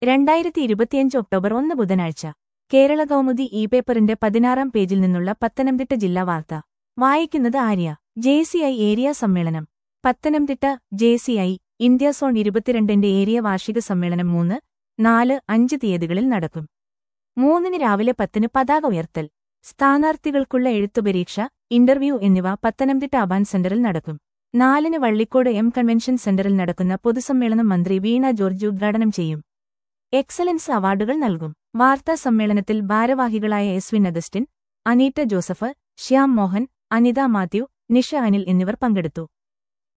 രണ്ടായിരത്തി ഇരുപത്തിയഞ്ച് ഒക്ടോബർ ഒന്ന് ബുധനാഴ്ച കേരള കൗമുദി ഇ പേപ്പറിന്റെ പതിനാറാം പേജിൽ നിന്നുള്ള പത്തനംതിട്ട ജില്ലാ വാർത്ത വായിക്കുന്നത് ആര്യ ജെസിഐ ഏരിയ സമ്മേളനം പത്തനംതിട്ട ജെസിഐ ഇന്ത്യ സോൺ ഇരുപത്തിരണ്ടിന്റെ ഏരിയ വാർഷിക സമ്മേളനം മൂന്ന് നാല് അഞ്ച് തീയതികളിൽ നടക്കും മൂന്നിന് രാവിലെ പത്തിന് പതാക ഉയർത്തൽ സ്ഥാനാർത്ഥികൾക്കുള്ള എഴുത്തുപരീക്ഷ ഇന്റർവ്യൂ എന്നിവ പത്തനംതിട്ട അബാൻ സെന്ററിൽ നടക്കും നാലിന് വള്ളിക്കോട് എം കൺവെൻഷൻ സെന്ററിൽ നടക്കുന്ന പൊതുസമ്മേളനം മന്ത്രി വീണ ജോർജ് ഉദ്ഘാടനം ചെയ്യും എക്സലൻസ് അവാർഡുകൾ നൽകും വാർത്താ സമ്മേളനത്തിൽ ഭാരവാഹികളായ Eswin Augustine Aneeta Joseph Shyam Mohan Anitha Mathew Nisha Anil എന്നിവർ പങ്കെടുത്തു